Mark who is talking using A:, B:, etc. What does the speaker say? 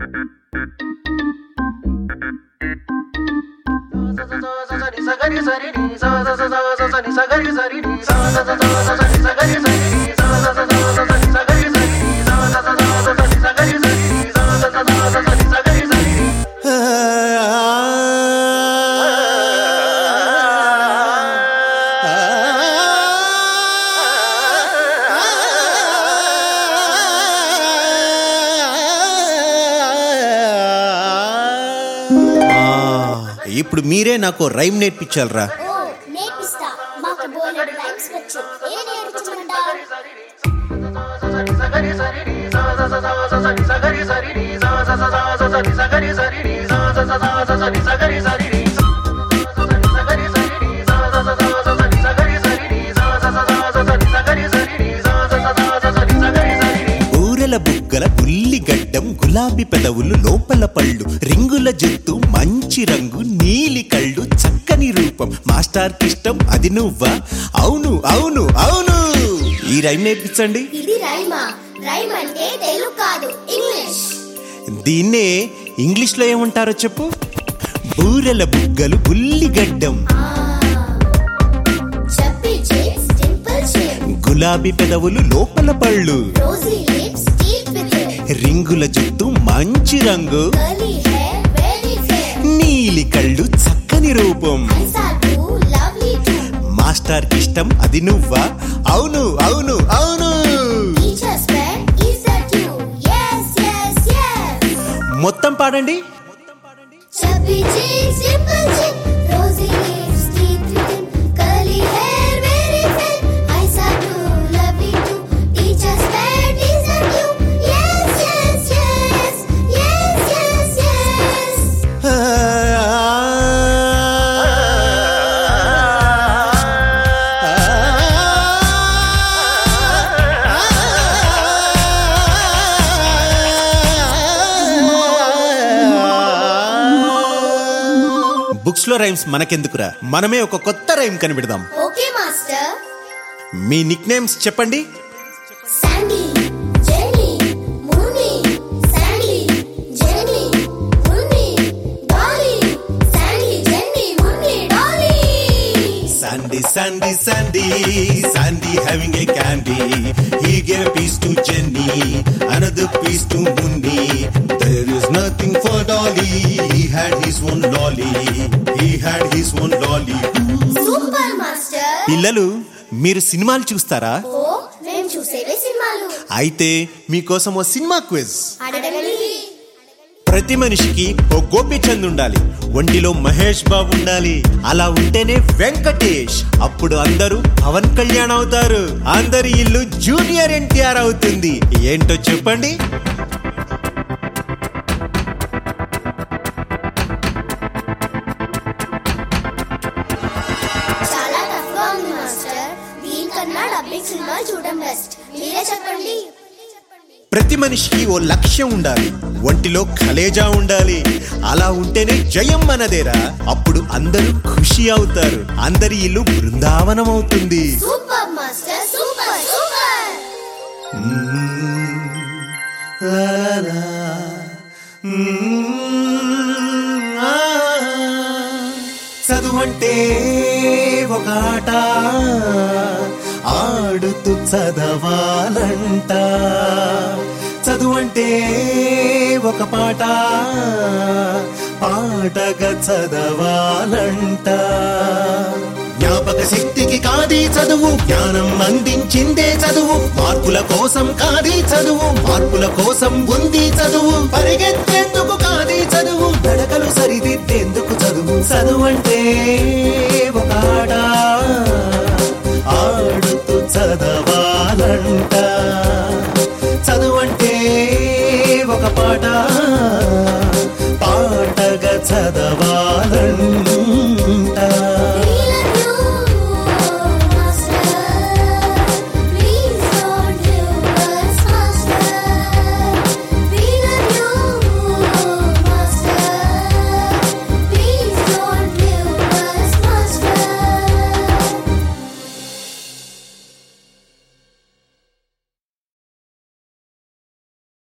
A: ఆ, ఇప్పుడు మీరే నాకు రైమ్ నేర్పించాలరా
B: ఓ నేర్పిస్తా మాకు బోలెడు రైమ్స్ వచ్చు ఏ నేర్పించమంటావు
A: ఊరెల బుగ్గల బుల్లి గడ్డం గులాబీ పెదవులు లోపల పళ్ళు రింగుల జుత్తు మంచి రంగు నీలి కళ్ళు చక్కని రూపం మాస్టర్ ఇష్టం అది నువ్వా అవును అవును అవును ఈ రైమ్ నేర్పించండి
B: ఇది రైమా రైమ్ అంటే తెలుగు కాదు ఇంగ్లీష్
A: దీన్నే ఇంగ్లీష్ లో ఏమంటారో చెప్పు బూరెల బుగ్గలు బుల్లి గడ్డం
B: చెప్పి చిప్స్ డింపుల్ చిప్
A: గులాబీ పెదవులు లోపల పళ్ళు
B: రోజీ లిప్స్ టీత్ విత్
A: రింగుల జుత్తు మంచి రంగు
B: కర్లీ హెయిర్ వెరీ ఫేర్
A: నీలి కళ్ళు చక్కని రూపం
B: eyes are too lovely too
A: master ఇష్టం అది నువ్వా అవును అవును అవును
B: teachers friend is that you yes yes yes
A: మొత్తం పాడండి
B: Chubby cheeks, dimple chin, rosy lips, teeth within, curly hair, very fair, eyes are blue, lovely too. Teacher's pet is a you. Yes, yes, yes, yes, yes, yes.
A: Books లో rhymes మనకెందుకురా మనమే ఒక కొత్త rhyme కనిపెడదాం
B: Okay, master.
A: మీ nicknames చెప్పండి
B: Sandy, Jenny, Moony, Sandy, Jenny, Moony, Dolly, Sandy, Jenny, Moony, Dolly.
A: Sandy, Sandy, Sandy, Sandy having a candy. He gave a piece to Jenny, another piece to Mundy. There is nothing for Dolly. He had his own lolly. He had his own lolly.
B: Super, master.
A: పిల్లలు మీరు సినిమాలు చూస్తారా
B: ఓ మేము చూసేవే సినిమాలు
A: అయితే మీకోసం ఓ cinema quiz
B: అడగండి
A: ప్రతి మనిషికి ఓ గోపిచంద్ ఉండాలి ఒంటిలో మహేష్ బాబు ఉండాలి అలా ఉంటేనే వెంకటేష్ అప్పుడు అందరూ పవన్ కళ్యాణ్ అవుతారు అందరి ఇల్లు జూనియర్ ఎన్టీఆర్ అవుతుంది ఏంటో చెప్పండి
B: చాలా టఫ్ గా ఉంది మాస్టర్ దీనికన్నా డబ్బింగ్ సినిమాలు చూడడం బెస్ట్ మీరే చెప్పండి
A: ప్రతి మనిషికి ఓ లక్ష్యం ఉండాలి ఒంటిలో కలేజా ఉండాలి అలా ఉంటేనే జయం మనదేరా అప్పుడు అందరూ ఖుషి అవుతారు అందరి ఇల్లు బృందావనం అవుతుంది
B: సూపర్ మాస్టర్ సూపర్ సూపర్
A: చదువంటే ఒక ఆట ఆడుతూ చదవాలంట చదువంటే ఒక పాట పాటగా చదవాలంట జ్ఞాపక శక్తికి కాది చదువు జ్ఞానం అందించిందే చదువు మార్పుల కోసం కాది చదువు మార్పుల కోసం ఉంది చదువు పరిగెత్తేందుకు కాది చదువు నడకలు సరిదిద్దేందుకు చదువు చదువంటే ఒక ఆట ఆడుతూ చదవాలంట చదువంటే ఒక పాట పాటగా చదవాలంట